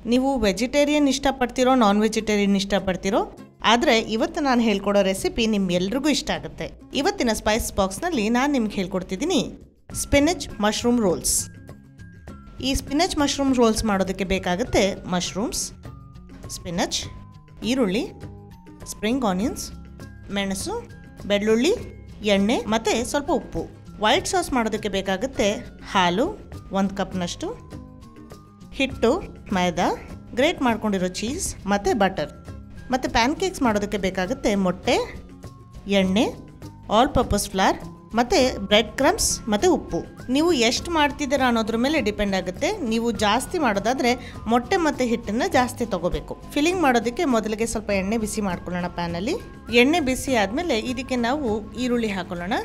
ನೀವು vegetarian ಇಷ್ಟಪಡ್ತೀರೋ non vegetarian ಇಷ್ಟಪಡ್ತೀರೋ ಆದರೆ ಇವತ್ತು ನಾನು ಹೇಳ್ಕೊಡೋ ರೆಸಿಪಿ ನಿಮ್ಗೆಲ್ರಿಗೂ ಇಷ್ಟ ಆಗುತ್ತೆ ಇವತ್ತಿನ ಸ್ಪೈಸ್ ಬಾಕ್ಸ್ನಲ್ಲಿ ನಾನು ನಿಮ್ಗೆ ಹೇಳ್ಕೊಡ್ತಿದ್ದೀನಿ ಸ್ಪಿನಚ್ ಮಶ್ರೂಮ್ ರೋಲ್ಸ್ ಈ ಸ್ಪಿನಚ್ ಮಶ್ರೂಮ್ ರೋಲ್ಸ್ ಮಾಡೋದಕ್ಕೆ ಬೇಕಾಗುತ್ತೆ ಮಶ್ರೂಮ್ಸ್ ಸ್ಪಿನಚ್ ಈರುಳ್ಳಿ ಸ್ಪ್ರಿಂಗ್ ಆನಿಯನ್ಸ್ ಮೆಣಸು ಬೆಳ್ಳುಳ್ಳಿ ಎಣ್ಣೆ ಮತ್ತು ಸ್ವಲ್ಪ ಉಪ್ಪು ವೈಟ್ ಸಾಸ್ ಮಾಡೋದಕ್ಕೆ ಬೇಕಾಗುತ್ತೆ ಹಾಲು ಒಂದು ಕಪ್ನಷ್ಟು ಹಿಟ್ಟು ಮೈದಾ ಗ್ರೇಟ್ ಮಾಡ್ಕೊಂಡಿರೋ ಚೀಸ್ ಮತ್ತು ಬಟರ್ ಮತ್ತು ಪ್ಯಾನ್ಕೇಕ್ಸ್ ಮಾಡೋದಕ್ಕೆ ಬೇಕಾಗುತ್ತೆ ಮೊಟ್ಟೆ ಎಣ್ಣೆ ಆಲ್ ಪರ್ಪಸ್ ಫ್ಲಾರ್ ಮತ್ತು ಬ್ರೆಡ್ ಕ್ರಮ್ಸ್ ಮತ್ತು ಉಪ್ಪು ನೀವು ಎಷ್ಟು ಮಾಡ್ತಿದ್ದೀರಾ ಅನ್ನೋದ್ರ ಮೇಲೆ ಡಿಪೆಂಡ್ ಆಗುತ್ತೆ ನೀವು ಜಾಸ್ತಿ ಮಾಡೋದಾದರೆ ಮೊಟ್ಟೆ ಮತ್ತು ಹಿಟ್ಟನ್ನು ಜಾಸ್ತಿ ತಗೋಬೇಕು ಫಿಲ್ಲಿಂಗ್ ಮಾಡೋದಕ್ಕೆ ಮೊದಲಿಗೆ ಸ್ವಲ್ಪ ಎಣ್ಣೆ ಬಿಸಿ ಮಾಡ್ಕೊಳ್ಳೋಣ ಪ್ಯಾನಲ್ಲಿ ಎಣ್ಣೆ ಬಿಸಿ ಆದಮೇಲೆ ಇದಕ್ಕೆ ನಾವು ಈರುಳ್ಳಿ ಹಾಕೊಳ್ಳೋಣ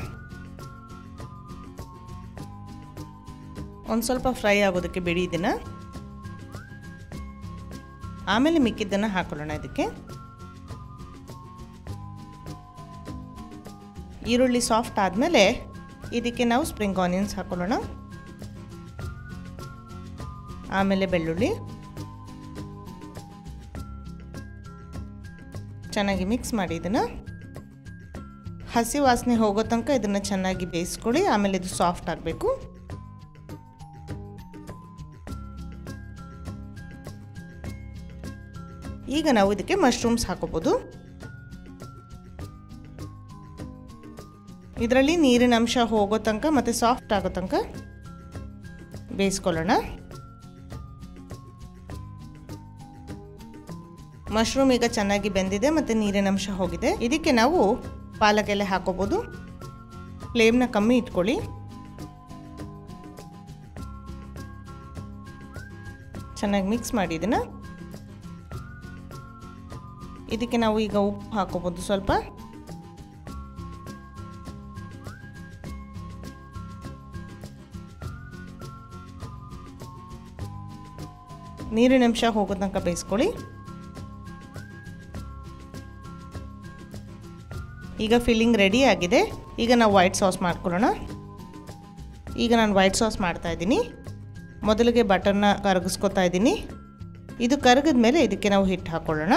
ಒಂದು ಸ್ವಲ್ಪ ಫ್ರೈ ಆಗೋದಕ್ಕೆ ಬಿಡಿ ಇದನ್ನು ಆಮೇಲೆ ಮಿಕ್ಕಿದ್ದನ್ನು ಹಾಕೊಳ್ಳೋಣ ಇದಕ್ಕೆ ಈರುಳ್ಳಿ ಸಾಫ್ಟ್ ಆದಮೇಲೆ ಇದಕ್ಕೆ ನಾವು ಸ್ಪ್ರಿಂಗ್ ಆನಿಯನ್ಸ್ ಹಾಕೊಳ್ಳೋಣ ಆಮೇಲೆ ಬೆಳ್ಳುಳ್ಳಿ ಚೆನ್ನಾಗಿ ಮಿಕ್ಸ್ ಮಾಡಿ ಇದನ್ನು ಹಸಿ ವಾಸನೆ ಹೋಗೋ ತನಕ ಇದನ್ನು ಚೆನ್ನಾಗಿ ಬೇಯಿಸ್ಕೊಳ್ಳಿ ಆಮೇಲೆ ಇದು ಸಾಫ್ಟ್ ಆಗಬೇಕು ಈಗ ನಾವು ಇದಕ್ಕೆ ಮಶ್ರೂಮ್ಸ್ ಹಾಕೋಬೋದು ಇದರಲ್ಲಿ ನೀರಿನ ಅಂಶ ಹೋಗೋ ತನಕ ಮತ್ತು ಸಾಫ್ಟ್ ಆಗೋ ತನಕ ಬೇಯಿಸ್ಕೊಳ್ಳೋಣ ಮಶ್ರೂಮ್ ಈಗ ಚೆನ್ನಾಗಿ ಬೆಂದಿದೆ ಮತ್ತು ನೀರಿನ ಅಂಶ ಹೋಗಿದೆ ಇದಕ್ಕೆ ನಾವು ಪಾಲಕ್ ಎಲೆ ಹಾಕೋಬೋದು ಫ್ಲೇಮ್ನ ಕಮ್ಮಿ ಇಟ್ಕೊಳ್ಳಿ ಚೆನ್ನಾಗಿ ಮಿಕ್ಸ್ ಮಾಡಿ ಇದನ್ನು ಇದಕ್ಕೆ ನಾವು ಈಗ ಉಪ್ಪು ಹಾಕೋಬೋದು ಸ್ವಲ್ಪ ನೀರಿನ ಅಂಶ ಹೋಗೋ ತನಕ ಬೇಯಿಸ್ಕೊಳ್ಳಿ ಈಗ ಫಿಲ್ಲಿಂಗ್ ರೆಡಿ ಆಗಿದೆ ಈಗ ನಾವು ವೈಟ್ ಸಾಸ್ ಮಾಡ್ಕೊಳ್ಳೋಣ ಈಗ ನಾನು ವೈಟ್ ಸಾಸ್ ಮಾಡ್ತಾ ಇದ್ದೀನಿ ಮೊದಲಿಗೆ ಬಟರ್ನ ಕರಗಿಸ್ಕೊತಾ ಇದ್ದೀನಿ ಇದು ಕರಗಿದ ಮೇಲೆ ಇದಕ್ಕೆ ನಾವು ಹಿಟ್ಟು ಹಾಕೊಳ್ಳೋಣ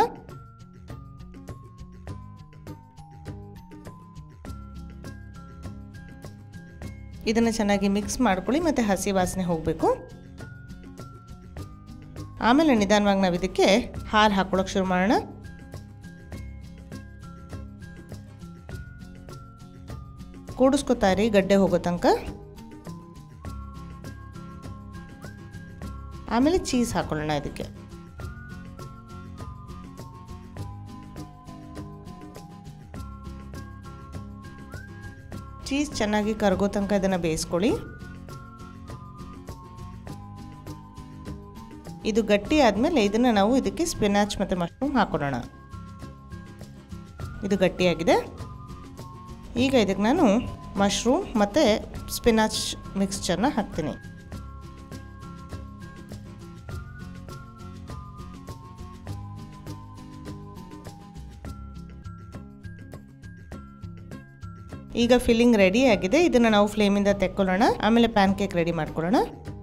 ಇದನ್ನು ಚೆನ್ನಾಗಿ ಮಿಕ್ಸ್ ಮಾಡ್ಕೊಳ್ಳಿ ಮತ್ತು ಹಸಿ ವಾಸನೆ ಹೋಗಬೇಕು ಆಮೇಲೆ ನಿಧಾನವಾಗಿ ನಾವು ಇದಕ್ಕೆ ಹಾಲು ಹಾಕೊಳ್ಳೋಕೆ ಶುರು ಮಾಡೋಣ ಕೂಡಿಸ್ಕೊತಾ ಇರಿ ಗಡ್ಡೆ ಹೋಗೋ ತನಕ ಆಮೇಲೆ ಚೀಸ್ ಹಾಕೊಳ್ಳೋಣ ಇದಕ್ಕೆ ಚೀಸ್ ಚೆನ್ನಾಗಿ ಕರಗೋ ತನಕ ಇದನ್ನು ಬೇಯಿಸ್ಕೊಳ್ಳಿ ಇದು ಗಟ್ಟಿ ಆದಮೇಲೆ ಇದನ್ನು ನಾವು ಇದಕ್ಕೆ ಸ್ಪಿನಾಚ್ ಮತ್ತು ಮಶ್ರೂಮ್ ಹಾಕೊಳ್ಳೋಣ ಇದು ಗಟ್ಟಿಯಾಗಿದೆ ಈಗ ಇದಕ್ಕೆ ನಾನು ಮಶ್ರೂಮ್ ಮತ್ತು ಸ್ಪಿನಾಚ್ ಮಿಕ್ಸ್ಚರ್ನ ಹಾಕ್ತೀನಿ ಈಗ ಫಿಲ್ಲಿಂಗ್ ರೆಡಿ ಆಗಿದೆ ಇದನ್ನು ನಾವು ಫ್ಲೇಮಿಂದ ತೆಕ್ಕೊಳ್ಳೋಣ ಆಮೇಲೆ ಪ್ಯಾನ್ ಕೇಕ್ ರೆಡಿ ಮಾಡ್ಕೊಳ್ಳೋಣ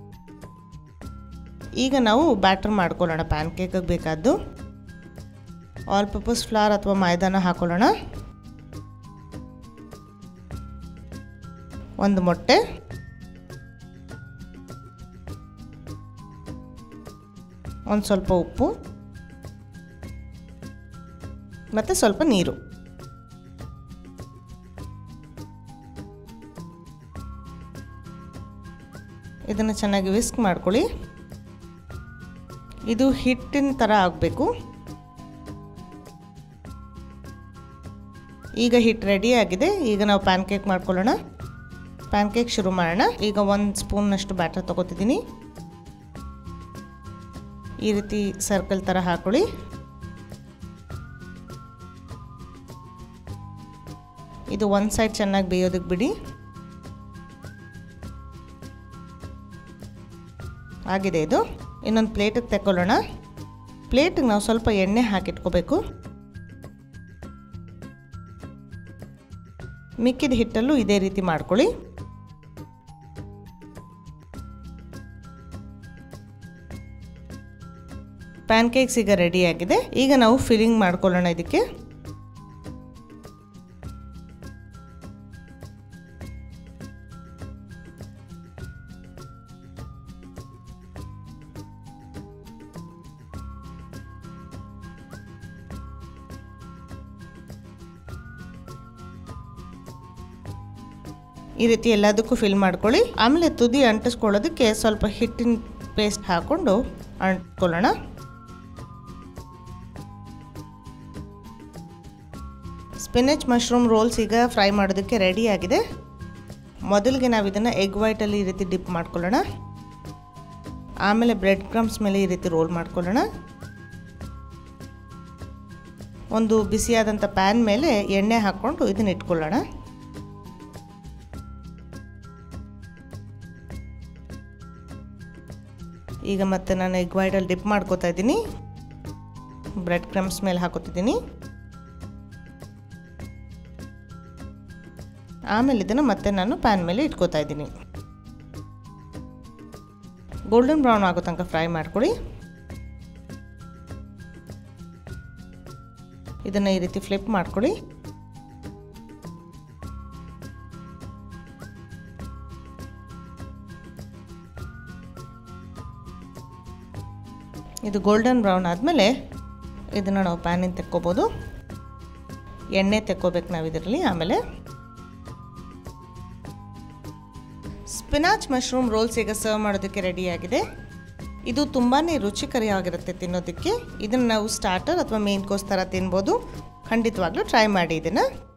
ಈಗ ನಾವು ಬ್ಯಾಟರ್ ಮಾಡ್ಕೊಳ್ಳೋಣ ಪ್ಯಾನ್ ಕೇಕಿಗೆ ಬೇಕಾದ್ದು ಆಲ್ ಪರ್ಪಸ್ ಫ್ಲಾರ್ ಅಥವಾ ಮೈದಾನ ಹಾಕೊಳ್ಳೋಣ ಒಂದು ಮೊಟ್ಟೆ ಒಂದು ಸ್ವಲ್ಪ ಉಪ್ಪು ಮತ್ತು ಸ್ವಲ್ಪ ನೀರು ಇದನ್ನು ಚೆನ್ನಾಗಿ ವಿಸ್ಕ್ ಮಾಡ್ಕೊಳ್ಳಿ ಇದು ಹಿಟ್ಟಿನ ಥರ ಆಗಬೇಕು ಈಗ ಹಿಟ್ಟು ರೆಡಿ ಆಗಿದೆ ಈಗ ನಾವು ಪ್ಯಾನ್ ಕೇಕ್ ಮಾಡ್ಕೊಳ್ಳೋಣ ಪ್ಯಾನ್ ಕೇಕ್ ಶುರು ಮಾಡೋಣ ಈಗ ಒಂದು ಸ್ಪೂನ್ನಷ್ಟು ಬ್ಯಾಟರ್ ತೊಗೋತಿದ್ದೀನಿ ಈ ರೀತಿ ಸರ್ಕಲ್ ಥರ ಹಾಕೊಳ್ಳಿ ಇದು ಒಂದು ಸೈಡ್ ಚೆನ್ನಾಗಿ ಬೇಯೋದಕ್ಕೆ ಬಿಡಿ ಆಗಿದೆ ಇದು ಇನ್ನೊಂದು ಪ್ಲೇಟಿಗೆ ತಗೊಳ್ಳೋಣ ಪ್ಲೇಟಿಗೆ ನಾವು ಸ್ವಲ್ಪ ಎಣ್ಣೆ ಹಾಕಿಟ್ಕೋಬೇಕು ಮಿಕ್ಕಿದ ಹಿಟ್ಟಲ್ಲೂ ಇದೇ ರೀತಿ ಮಾಡ್ಕೊಳ್ಳಿ ಪ್ಯಾನ್ ಕೇಕ್ಸ್ ಈಗ ರೆಡಿ ಆಗಿದೆ ಈಗ ನಾವು ಫಿಲ್ಲಿಂಗ್ ಮಾಡ್ಕೊಳ್ಳೋಣ ಇದಕ್ಕೆ ಈ ರೀತಿ ಎಲ್ಲದಕ್ಕೂ ಫಿಲ್ ಮಾಡ್ಕೊಳ್ಳಿ ಆಮೇಲೆ ತುದಿ ಅಂಟಿಸ್ಕೊಳ್ಳೋದಕ್ಕೆ ಸ್ವಲ್ಪ ಹಿಟ್ಟಿನ ಪೇಸ್ಟ್ ಹಾಕ್ಕೊಂಡು ಅಂಟ್ಕೊಳ್ಳೋಣ ಸ್ಪಿನಚ್ ಮಶ್ರೂಮ್ ರೋಲ್ಸ್ ಈಗ ಫ್ರೈ ಮಾಡೋದಕ್ಕೆ ರೆಡಿ ಆಗಿದೆ ಮೊದಲಿಗೆ ನಾವು ಇದನ್ನು ಎಗ್ ವೈಟಲ್ಲಿ ಈ ರೀತಿ ಡಿಪ್ ಮಾಡ್ಕೊಳ್ಳೋಣ ಆಮೇಲೆ ಬ್ರೆಡ್ ಕ್ರಮ್ಸ್ ಮೇಲೆ ಈ ರೀತಿ ರೋಲ್ ಮಾಡ್ಕೊಳ್ಳೋಣ ಒಂದು ಬಿಸಿಯಾದಂಥ ಪ್ಯಾನ್ ಮೇಲೆ ಎಣ್ಣೆ ಹಾಕ್ಕೊಂಡು ಇದನ್ನ ಇಟ್ಕೊಳ್ಳೋಣ ಈಗ ಮತ್ತೆ ನಾನು ಎಗ್ ವೈಟಲ್ಲಿ ಡಿಪ್ ಮಾಡ್ಕೋತಾ ಇದ್ದೀನಿ ಬ್ರೆಡ್ ಕ್ರಮ್ಸ್ ಮೇಲೆ ಹಾಕೋತಿದ್ದೀನಿ ಆಮೇಲೆ ಇದನ್ನು ಮತ್ತೆ ನಾನು ಪ್ಯಾನ್ ಮೇಲೆ ಇಟ್ಕೋತಾ ಇದ್ದೀನಿ ಗೋಲ್ಡನ್ ಬ್ರೌನ್ ಆಗೋ ತನಕ ಫ್ರೈ ಮಾಡ್ಕೊಳ್ಳಿ ಇದನ್ನು ಈ ರೀತಿ ಫ್ಲಿಪ್ ಮಾಡ್ಕೊಳ್ಳಿ ಇದು ಗೋಲ್ಡನ್ ಬ್ರೌನ್ ಆದಮೇಲೆ ಇದನ್ನು ನಾವು ಪ್ಯಾನಿಂದ ತೆಕ್ಕೋಬೋದು ಎಣ್ಣೆ ತೆಕ್ಕೋಬೇಕು ನಾವು ಇದರಲ್ಲಿ ಆಮೇಲೆ ಸ್ಪಿನಾಚ್ ಮಶ್ರೂಮ್ ರೋಲ್ಸ್ ಈಗ ಸರ್ವ್ ಮಾಡೋದಕ್ಕೆ ರೆಡಿಯಾಗಿದೆ ಇದು ತುಂಬಾ ರುಚಿಕರಿಯಾಗಿರುತ್ತೆ ತಿನ್ನೋದಕ್ಕೆ ಇದನ್ನು ನಾವು ಸ್ಟಾರ್ಟರ್ ಅಥವಾ ಮೇನ್ ಕೋಸ್ ಥರ ತಿನ್ಬೋದು ಖಂಡಿತವಾಗ್ಲೂ ಟ್ರೈ ಮಾಡಿ ಇದನ್ನು